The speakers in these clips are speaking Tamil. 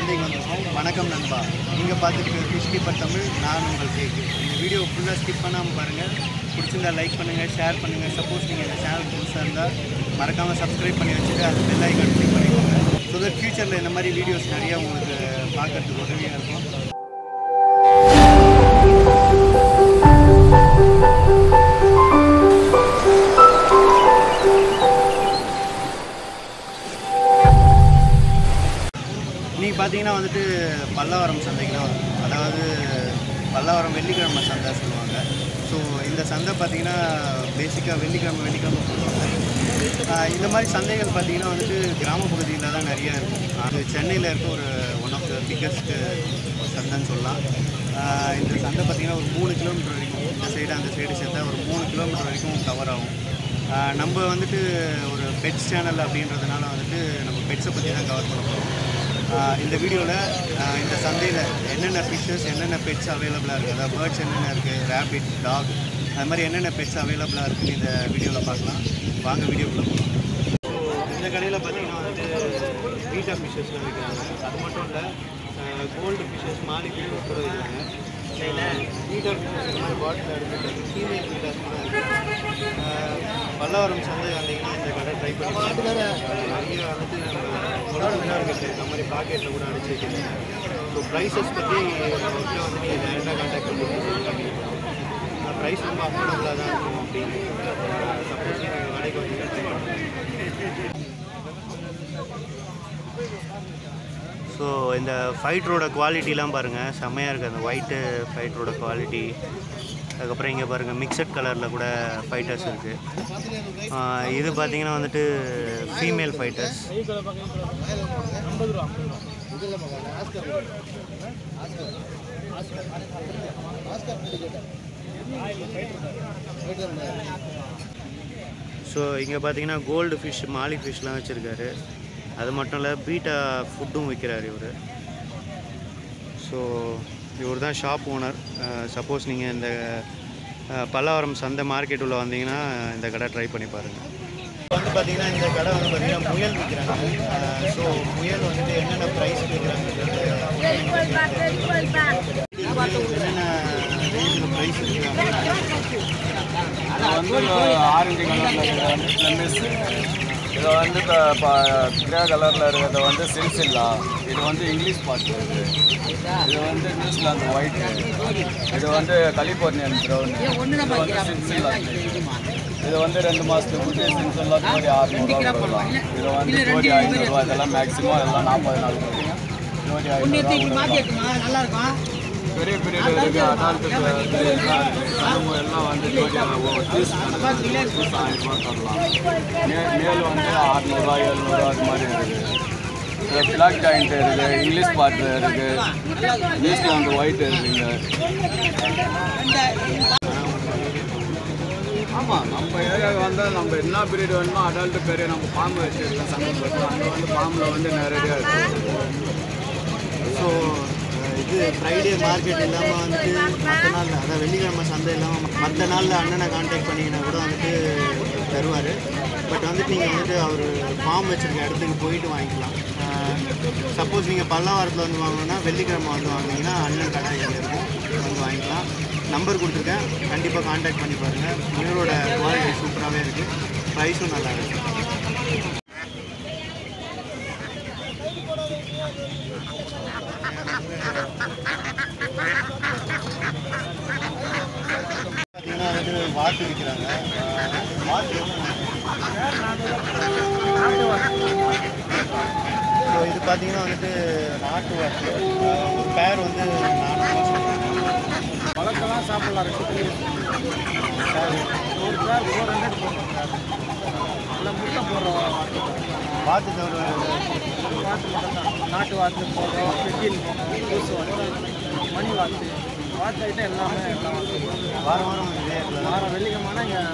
சந்தைக்கு வந்திருக்கோம் வணக்கம் நண்பா நீங்கள் பார்த்துட்டு ஃபிஷ் கீப்பர் தமிழ் நான் உங்கள் கேக்கு இந்த வீடியோ ஃபுல்லாக ஸ்கிப் பண்ணாமல் பாருங்கள் பிடிச்சிருந்தா லைக் பண்ணுங்கள் ஷேர் பண்ணுங்கள் சப்போஸ் நீங்கள் இந்த சேனல் புதுசாக இருந்தால் மறக்காமல் சப்ஸ்கிரைப் பண்ணி வச்சுட்டு அது பெல் ஐக்கான் கிளிக் பண்ணிக்கோங்க ஸோ தட் ஃப்யூச்சரில் இந்த மாதிரி வீடியோஸ் நிறையா உங்களுக்கு பார்க்கறதுக்கு உதவியாக இருக்கும் இன்றைக்கி பார்த்தீங்கன்னா வந்துட்டு பல்லாவரம் சந்தைக்கு தான் வரும் அதாவது பல்லாவரம் வெள்ளிக்கிழமை சந்தை சொல்லுவாங்க ஸோ இந்த சந்தை பார்த்தீங்கன்னா பேசிக்காக வெள்ளிக்கிழமை வெள்ளிக்கிழமை போடுவாங்க ஆஹ் இந்த மாதிரி சந்தைகள் பார்த்தீங்கன்னா வந்துட்டு கிராம பகுதியில் தான் நிறைய இருக்கும் அது சென்னையில் இருக்க ஒரு ஒன் ஆஃப் த பிக்கஸ்ட் சந்தைன்னு சொல்லலாம் ஆஹ் இந்த சந்தை பார்த்தீங்கன்னா ஒரு மூணு கிலோமீட்டர் வரைக்கும் இந்த சைடு அந்த சைடு சேர்த்தா ஒரு மூணு கிலோமீட்டர் வரைக்கும் கவர் ஆகும் ஆஹ் நம்ம வந்துட்டு ஒரு பெட்ஸ் சேனல் அப்படின்றதுனால வந்துட்டு நம்ம பெட்ஸை பற்றி தான் கவர் பண்ண போகிறோம் ஆஹ் இந்த வீடியோவில் இந்த சந்தையில் என்னென்ன ஃபிஷ்ஷஸ் என்னென்ன பெட்ஸ் அவைலபிளாக இருக்குது அதாவது பேர்ட்ஸ் என்னென்ன இருக்குது ரேபிட் டாக் அது மாதிரி என்னென்ன பெட்ஸ் அவைலபிளாக இருக்குன்னு இந்த வீடியோவில் பார்க்கலாம் வாங்க வீடியோக்குள்ளே போகலாம் இந்த கடையில் பார்த்தீங்கன்னா வந்துட்டு பீட்டா ஃபிஷ்ஷஸ்லாம் விற்கிறாங்க அது மட்டும் இல்லை கோல்டு ஃபிஷ்ஷஸ் மாலிக்யூல் கூட இருக்காங்க பீட்டா ஃபிஷ்ஷஸ் இந்த மாதிரி பாட்டில் எடுத்துட்டு ஃபீமேல் பீட்டாஸ் கூட இருக்கு ஆஹ் பல்லாவரம் சந்தை வந்தீங்கன்னா இந்த கடை ட்ரை பண்ணி பாருங்க. நிறைய வந்துட்டு நம்ம இந்த மாதிரி பாக்கெட்டில் கூட அடிச்சு வைக்கிறாங்க ஸோ ப்ரைஸஸ் பற்றி நம்மகிட்ட வந்து நீங்கள் டேரெக்டாக கான்டாக்ட் பண்ணி ப்ரைஸ் ரொம்ப அஃபோர்டபுளாக தான் இருக்கும் அப்படின்னு சப்போஸ் நீங்கள் கடைக்கு வந்தீங்கன்னா ட்ரை பண்ணுங்கள் ஸோ இந்த ஃபைட்ரோட குவாலிட்டிலாம் பாருங்கள் செம்மையாக இருக்குது அந்த ஒயிட்டு ஃபைட்ரோட குவாலிட்டி அதுக்கப்புறம் இங்கே பாருங்கள் மிக்சட் கலரில் கூட ஃபைட்டர்ஸ் இருக்குது இது பார்த்தீங்கன்னா வந்துட்டு ஃபீமேல் ஃபைட்டர்ஸ் ஸோ இங்கே பார்த்தீங்கன்னா கோல்டு ஃபிஷ் மாலி ஃபிஷ்லாம் வச்சுருக்காரு அது மட்டும் இல்லை பீட்டா ஃபுட்டும் விற்கிறார் இவர் ஸோ இவர் தான் ஷாப் ஓனர் சப்போஸ் நீங்கள் இந்த அஹ், பல்லாவரம் சந்தை மார்க்கெட் உள்ள வந்தீங்கன்னா இந்த கடை ட்ரை பண்ணி பாருங்கள் வந்து பார்த்தீங்கன்னா இந்த கடை வந்து பார்த்தீங்கன்னா முயல் விற்கிறாங்க ஸோ முயல் வந்துட்டு என்னென்ன ப்ரைஸ் விற்கிறாங்க என்னென்ன ரேஞ்சில் ப்ரைஸ் விற்கிறாங்க இது வந்து ஆரஞ்சு கலரில் இருக்கிறது வந்து ஃப்ளெமிஸ் இது வந்து கிரே கலரில் இருக்கிறது வந்து சில்சில்லா இது வந்து இங்கிலீஷ் பாட்டு இது இது வந்து நியூசிலாந்து ஒயிட்டு இது வந்து கலிஃபோர்னியன் ப்ரௌன் இது வந்து சில்சில்லா இது வந்து ரெண்டு மாதத்துக்கு குட்டி சில்சில்லா கோடி ஆறுநூறுவா கொடுக்கலாம் இது வந்து கோடி ஐநூறுரூவா இதெல்லாம் மேக்ஸிமம் எல்லாம் நாற்பது நாள் கோடி கோடி ஐநூறுரூவா பெரிய பெரிய இருக்கு அடால்ட்டுக்கு வந்து எல்லாம் இருக்கு கனவு எல்லாம் வந்து ஜோடி பீஸ் கணக்கு பீஸ் ஆயிரம் ரூபா தரலாம் மே மேல் வந்து அறநூறுவா எழுநூறுவா அது மாதிரி இருக்குது பிளாக் ஜாயிண்ட் இருக்குது இங்கிலீஷ் பாட்டு இருக்குது நியூசிலாந்து ஒயிட் இருக்குங்க ஆமாம் நம்ம ஏரியாவுக்கு வந்தால் நம்ம என்ன பீரியட் வேணுமோ அடல்ட்டு பெரிய நம்ம பாம்பு வச்சுருக்கோம் சங்கப்பட்டு அங்கே வந்து பாம்பில் வந்து நிறையா இருக்குது ஸோ இது ஃப்ரைடே மார்க்கெட் இல்லாமல் வந்துட்டு மற்ற நாளில் அதாவது வெள்ளிக்கிழமை சந்தை இல்லாமல் மற்ற நாளில் அண்ணனை கான்டாக்ட் பண்ணிங்கன்னா கூட வந்துட்டு தருவார் பட் வந்துட்டு நீங்கள் வந்துட்டு அவர் ஃபார்ம் வச்சுருக்க இடத்துக்கு போயிட்டு வாங்கிக்கலாம் சப்போஸ் நீங்கள் பல்லாவாரத்தில் வந்து வாங்கணும்னா வெள்ளிக்கிழமை வந்து வாங்கினீங்கன்னா அண்ணன் கடை இங்கே இருக்கும் வந்து வாங்கிக்கலாம் நம்பர் கொடுத்துருக்கேன் கண்டிப்பாக கான்டாக்ட் பண்ணி பாருங்கள் முயலோட குவாலிட்டி சூப்பராகவே இருக்குது ப்ரைஸும் நல்லா இருக்குது பார்த்தீங்கன்னா வந்துட்டு வாத்து விற்கிறாங்க ஆஹ் வாத்து ஸோ இது பார்த்தீங்கன்னா வந்துட்டு நாட்டு வாத்து ஆஹ் ஒரு பேர் வந்து நானூறுவா சொல்கிறாங்க பழக்கெல்லாம் சாப்பிடலாம் ரெண்டு ஒரு பேர் ஃபோர் ஹண்ட்ரட் போடுறோம் இல்லை முட்டை போடுறோம் வாத்து தவிர வாத்து மட்டும் தான் நாட்டு வாத்து போடுறோம் பிகில் பூசு வாத்து மணி வாத்து வாத்து ஐட்டம் எல்லாமே எல்லாம் வாத்து வாரம் வாரம் இதே இடத்துல தான். வாரம் வெள்ளிக்கிழமை இங்கே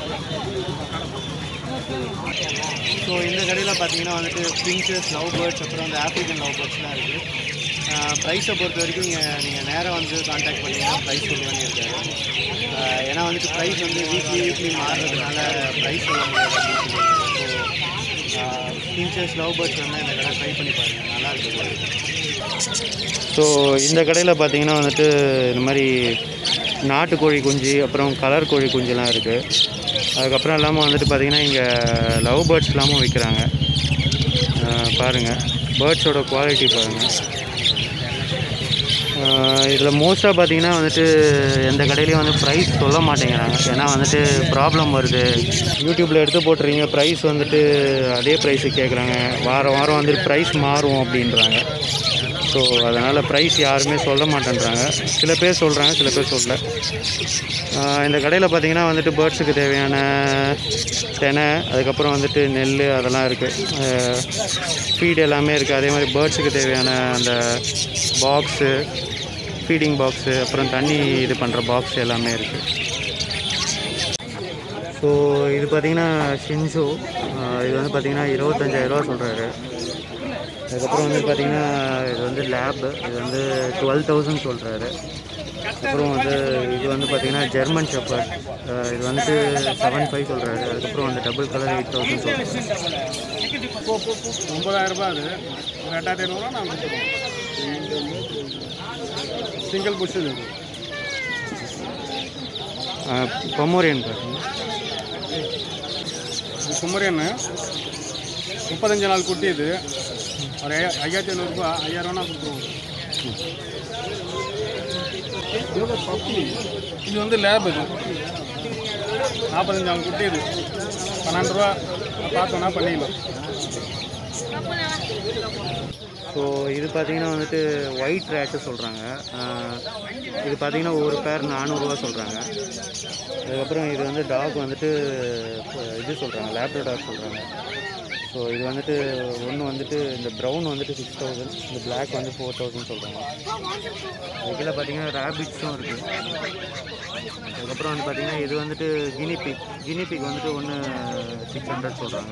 ஸோ இந்த கடையில் பார்த்தீங்கன்னா வந்துட்டு பிஞ்சஸ் லவ் பேர்ட்ஸ் அப்புறம் வந்து ஆஃப்ரிக்கன் லவ் பேர்ட்ஸ்லாம் இருக்குது ப்ரைஸை பொறுத்த வரைக்கும் நீங்கள் நீங்கள் நேராக வந்து காண்டாக்ட் பண்ணிங்கன்னா ப்ரைஸ் சொல்லுவேன்னு இருக்காரு ஆஹ் ஏன்னா வந்துட்டு ப்ரைஸ் வந்து வீக்லி வீக்லி மாறுறதுனால ப்ரைஸ் சொல்ல முடியாது அப்படின்னு சொல்லியிருக்காரு. ஸோ டீச்சர்ஸ் லவ் பேர்ட்ஸ் வந்து இந்த கடை ட்ரை பண்ணி பாருங்கள் நல்லா இருக்கு ஸோ இந்த கடையில் பார்த்தீங்கன்னா வந்துட்டு இந்த மாதிரி நாட்டுக்கோழி குஞ்சு அப்புறம் கலர் கோழி குஞ்சுலாம் இருக்குது அதுக்கப்புறம் இல்லாமல் வந்துட்டு பார்த்தீங்கன்னா இங்கே லவ் பேர்ட்ஸ் இல்லாமல் விற்கிறாங்க பாருங்கள் பேர்ட்ஸோட குவாலிட்டி பாருங்கள் இதில் மோஸ்ட்டாக பார்த்தீங்கன்னா வந்துட்டு எந்த கடையிலையும் வந்து ப்ரைஸ் சொல்ல மாட்டேங்கிறாங்க ஏன்னா வந்துட்டு ப்ராப்ளம் வருது யூடியூப்பில் எடுத்து போட்டுறீங்க ப்ரைஸ் வந்துட்டு அதே ப்ரைஸுக்கு கேட்குறாங்க வாரம் வாரம் வந்துட்டு ப்ரைஸ் மாறும் அப்படின்றாங்க ஸோ அதனால் ப்ரைஸ் யாருமே சொல்ல மாட்டேன்றாங்க சில பேர் சொல்கிறாங்க சில பேர் சொல்லல ஆஹ் இந்த கடையில் பார்த்தீங்கன்னா வந்துட்டு பேர்ட்ஸுக்கு தேவையான தெனை அதுக்கப்புறம் வந்துட்டு நெல் அதெல்லாம் இருக்குது ஃபீட் எல்லாமே இருக்குது அதே மாதிரி பேர்ட்ஸுக்கு தேவையான அந்த பாக்ஸு ஃபீடிங் பாக்ஸு அப்புறம் தண்ணி இது பண்ணுற பாக்ஸ் எல்லாமே இருக்குது ஸோ இது பார்த்தீங்கன்னா ஷின்சோ இது வந்து பார்த்தீங்கன்னா இருபத்தஞ்சாயிரரூவா சொல்கிறாரு அதுக்கப்புறம் வந்து பார்த்தீங்கன்னா இது வந்து லேப் இது வந்து டுவெல் தௌசண்ட் சொல்கிறாரு அப்புறம் வந்து இது வந்து பார்த்தீங்கன்னா ஜெர்மன் ஷெப்பர்ட் இது வந்துட்டு செவன் ஃபைவ் சொல்கிறாரு அதுக்கப்புறம் வந்து டபுள் கலர் எயிட் தௌசண்ட் சொல்கிறாரு ஒன்பதாயிரம் ரூபாய் அது ஒரு எட்டாயிரத்தி ஐநூறுரூவா நான் கொடுத்துருவோம் சிங்கிள் புஷ் இது பொமோரியன் பார்த்தீங்கன்னா இது குமரியன்னு முப்பத்தஞ்சு நாள் குட்டி இது ஒரு ஐயா- ஐயாயிரத்தி ஐநூறுரூபா ஐயாயிரம் நான் கொடுத்துருவோம் இது வந்து லேப் இது நாற்பத்தஞ்சு நாள் குட்டி இது பன்னெண்டு ரூபா பார்த்தோன்னா பண்ணிக்கலாம் ஸோ இது பார்த்தீங்கன்னா வந்துட்டு ஒயிட் ரேட்டு சொல்கிறாங்க இது பார்த்தீங்கன்னா ஒரு பேர் நானூறுரூவா சொல்கிறாங்க அதுக்கப்புறம் இது வந்து டாக் வந்துட்டு அஹ், இது சொல்கிறாங்க லேப்டோ டாக் சொல்கிறாங்க ஸோ இது வந்துட்டு ஒன்று வந்துட்டு இந்த ப்ரௌன் வந்துட்டு சிக்ஸ் தௌசண்ட் இந்த பிளாக் வந்து ஃபோர் தௌசண்ட் சொல்கிறாங்க இதுல பார்த்தீங்கன்னா ரேபிட்ஸும் இருக்குது அதுக்கப்புறம் வந்து பார்த்தீங்கன்னா இது வந்துட்டு கினிபிக் கினிபிக் வந்துட்டு ஒன்று சிக்ஸ் ஹண்ட்ரட் சொல்கிறாங்க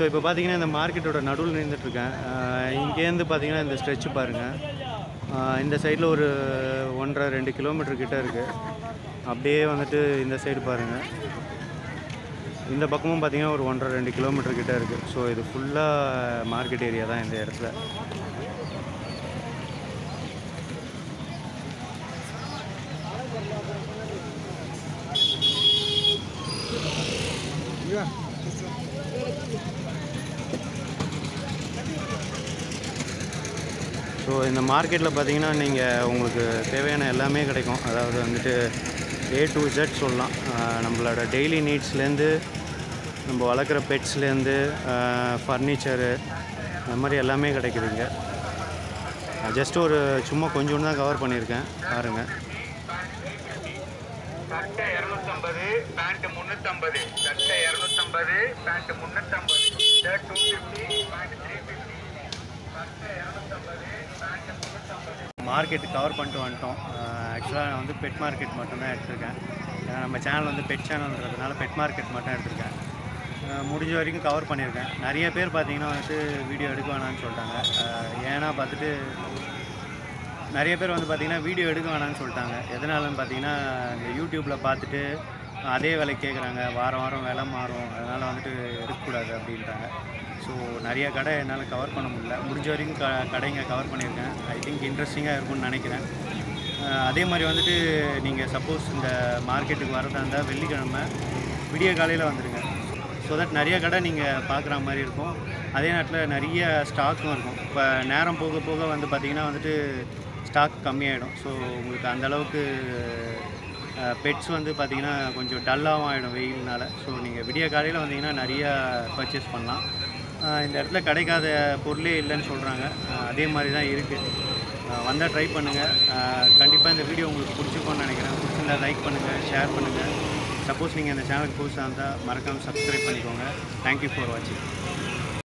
இப்போ பார்த்தீங்கன்னா இந்த மார்க்கெட்டோட நடுவில் நின்றுட்டுருக்கேன் இங்கேருந்து பார்த்தீங்கன்னா இந்த ஸ்ட்ரெச் பாருங்கள் இந்த சைடில் ஒரு ஒன்றரை ரெண்டு கிலோமீட்டர் கிட்ட இருக்குது அப்படியே வந்துட்டு இந்த சைடு பாருங்கள் இந்த பக்கமும் பார்த்தீங்கன்னா ஒரு ஒன்றரை ரெண்டு கிலோமீட்டர் கிட்ட இருக்குது ஸோ இது ஃபுல்லாக மார்க்கெட் ஏரியா தான் இந்த இடத்துல ஸோ இந்த மார்க்கெட்டில் பார்த்தீங்கன்னா நீங்கள் உங்களுக்கு தேவையான எல்லாமே கிடைக்கும் அதாவது வந்துட்டு ஏ டு ஜெட் சொல்லலாம் ஆஹ் நம்மளோட டெய்லி நீட்ஸ்லேருந்து நம்ம வளர்க்குற பெட்ஸ்லேருந்து ஃபர்னிச்சரு அந்த மாதிரி எல்லாமே கிடைக்குதுங்க ஜஸ்ட் ஒரு சும்மா கொஞ்சோண்டு தான் கவர் பண்ணியிருக்கேன் பாருங்கள் சட்டை இரநூத்தம்பது பேண்ட் முந்நூற்றம்பது சட்டை இரநூத்தம்பது பேண்ட் முந்நூற்றம்பது shirt two fifty pant three fifty சட்டை இரநூத்தம்பது பேண்ட் முந்நூற்றம்பது மார்க்கெட் கவர் பண்ணிட்டு வந்துட்டோம் ஆக்சுவலாக நான் வந்து பெட் மார்க்கெட் மட்டும்தான் எடுத்திருக்கேன் ஏன்னா நம்ம சேனல் வந்து பெட் சேனல்ன்றதுனால பெட் மார்க்கெட் மட்டும் எடுத்திருக்கேன் அஹ் முடிஞ்ச வரைக்கும் கவர் பண்ணியிருக்கேன் நிறைய பேர் பார்த்தீங்கன்னா வந்துட்டு வீடியோ எடுக்க வேணாம்னு சொல்லிட்டாங்க அஹ் ஏன்னா பார்த்துட்டு நிறைய பேர் வந்து பார்த்தீங்கன்னா வீடியோ எடுக்க வேணாம்னு சொல்லிட்டாங்க எதனாலன்னு பார்த்தீங்கன்னா இந்த யூடியூப்பில் பார்த்துட்டு அதே விலை கேட்குறாங்க வாரம் வாரம் விலை மாறும் அதனால் வந்துட்டு எடுக்கக்கூடாது அப்படின்ட்டாங்க ஸோ நிறைய கடை என்னால் கவர் பண்ண முடியல முடிஞ்ச வரைக்கும் க கடைங்க கவர் பண்ணியிருக்கேன் ஐ திங்க் இன்ட்ரெஸ்டிங்காக இருக்கும்னு நினைக்கிறேன் அஹ் அதே மாதிரி வந்துட்டு நீங்கள் சப்போஸ் இந்த மார்க்கெட்டுக்கு வரதா இருந்தால் வெள்ளிக்கிழமை விடிய காலையில் வந்துடுங்க ஸோ தட் நிறைய கடை நீங்கள் பார்க்குற மாதிரி இருக்கும் அதே நேரத்தில் நிறைய ஸ்டாக்கும் இருக்கும் இப்போ நேரம் போக போக வந்து பார்த்திங்கன்னா வந்துட்டு ஸ்டாக் கம்மியாயிடும் ஸோ உங்களுக்கு அந்த அளவுக்கு பெட்ஸ் வந்து பார்த்திங்கன்னா கொஞ்சம் டல்லாகவும் ஆகிடும் வெயில்னால ஸோ நீங்கள் விடிய காலையில் வந்தீங்கன்னா நிறையா பர்ச்சேஸ் பண்ணலாம் அஹ் இந்த இடத்துல கிடைக்காத பொருளே இல்லைன்னு சொல்கிறாங்க அதே மாதிரி தான் இருக்குது வந்தால் ட்ரை பண்ணுங்கள் கண்டிப்பாக இந்த வீடியோ உங்களுக்கு பிடிச்சிருக்கோன்னு நினைக்கிறேன் பிடிச்சிருந்தா லைக் பண்ணுங்கள் ஷேர் பண்ணுங்கள் சப்போஸ் நீங்கள் இந்த சேனலுக்கு புதுசாக இருந்தால் மறக்காமல் சப்ஸ்கிரைப் பண்ணிக்கோங்க தேங்க்யூ ஃபார் வாட்சிங்